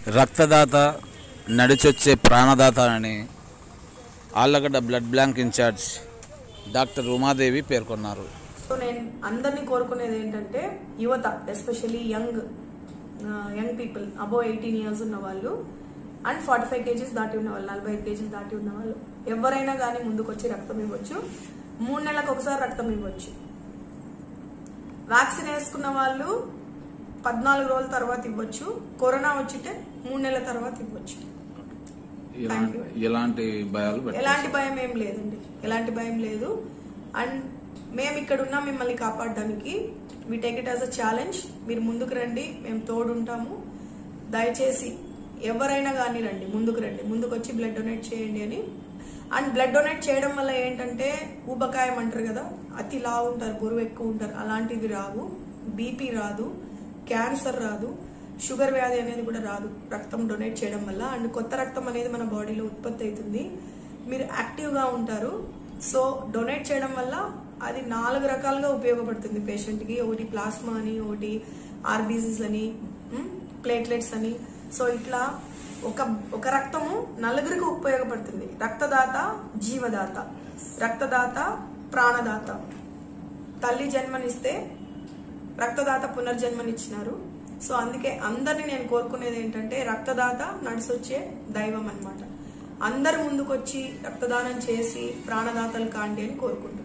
రక్తదాత నడిచొచ్చే ప్రాణదాత అని Allagadda blood bank in-charge doctor Umadevi పేర్కొన్నారు సో నేను అందరినీ కోరుకునేది ఏంటంటే యువత especially young young people above eighteen years ఉన్న వాళ్ళు అండ్ ఫార్టీ ఫైవ్ కేజీస్ దాటి ఉన్న వాళ్ళు నలభై ఐదు కేజీలు దాటి ఉన్న వాళ్ళు ఎవరైనా కానీ ముందుకు వచ్చి రక్తం ఇవ్వచ్చు మూడు నెలలకు ఒకసారి రక్తం ఇవ్వచ్చు వ్యాక్సిన్ వేసుకున్న వాళ్ళు పద్నాలుగు రోజుల తర్వాత ఇవ్వచ్చు కరోనా వచ్చితే మూడు నెలల తర్వాత ఇవ్వచ్చు Thank you. ఎలాంటి భయాలు ఎలాంటి భయం ఏం లేదండి ఎలాంటి భయం లేదు అండ్ మేము ఇక్కడ ఉన్నాం మిమ్మల్ని కాపాడడానికి we take it as a challenge మీరు ముందుకు రండి మేము తోడుంటాము దయచేసి ఎవరైనా కానీ రండి ముందుకు రండి ముందుకు వచ్చి బ్లడ్ డొనేట్ చేయండి అని అండ్ బ్లడ్ డొనేట్ చేయడం వల్ల ఏంటంటే ఊబకాయం అంటారు కదా అతి లావు ఉంటారు బరువు ఎక్కువ ఉంటారు అలాంటివి రావు బీపీ రాదు క్యాన్సర్ రాదు షుగర్ వ్యాధి అనేది కూడా రాదు రక్తం డొనేట్ చేయడం వల్ల అండ్ కొత్త రక్తం అనేది మన బాడీలో ఉత్పత్తి అవుతుంది మీరు యాక్టివ్గా ఉంటారు సో డొనేట్ చేయడం వల్ల అది నాలుగు రకాలుగా ఉపయోగపడుతుంది పేషెంట్కి ఒకటి ప్లాస్మా అని ఒకటి ఆర్బీసీస్ అని ప్లేట్లెట్స్ అని సో ఇట్లా ఒక ఒక రక్తము నలుగురికి ఉపయోగపడుతుంది రక్తదాత జీవదాత రక్తదాత ప్రాణదాత తల్లి జన్మనిస్తే రక్తదాత పునర్జన్మనిచ్చినారు సో అందుకే అందరిని నేను కోరుకునేది ఏంటంటే రక్తదాత నడిసొచ్చే దైవం అన్నమాట అందరు ముందుకొచ్చి రక్తదానం చేసి ప్రాణదాతలు కాండి అని కోరుకుంటున్నాను